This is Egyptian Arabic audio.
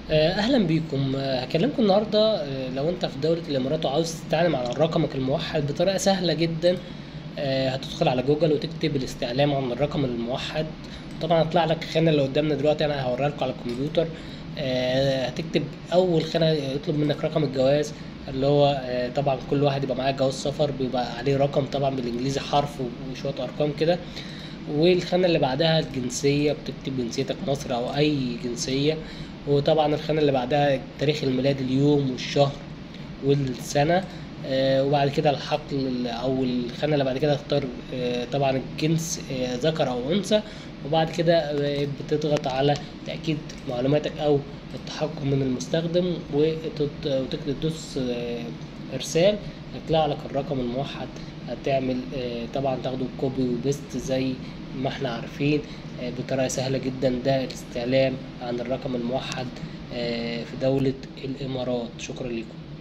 آه، اهلا بيكم آه، هكلمكم النهارده آه، لو انت في دولة الامارات وعاوز تتعلم عن رقمك الموحد بطريقة سهلة جدا آه، هتدخل على جوجل وتكتب الاستعلام عن الرقم الموحد طبعا هيطلع لك الخانة اللي قدامنا دلوقتي انا هوريها لكم على الكمبيوتر آه، هتكتب اول خانة يطلب منك رقم الجواز اللي هو آه، طبعا كل واحد يبقى معاه جواز سفر بيبقى عليه رقم طبعا بالانجليزي حرف وشوية ارقام كده والخانة اللي بعدها الجنسية بتكتب جنسيتك مصر أو أي جنسية وطبعا الخانة اللي بعدها تاريخ الميلاد اليوم والشهر والسنة آه، وبعد كده الحقل أو الخانة اللي بعد كده تختار آه، طبعا الجنس آه، ذكر أو أنثى وبعد كده آه، بتضغط على تأكيد معلوماتك أو التحقق من المستخدم وتت- وتكتب تدوس آه، إرسال هيطلع لك الرقم الموحد هتعمل آه، طبعا تاخده كوبي وبيست زي ما احنا عارفين آه، بطريقة سهلة جدا ده الاستعلام عن الرقم الموحد آه، في دولة الإمارات شكرا لكم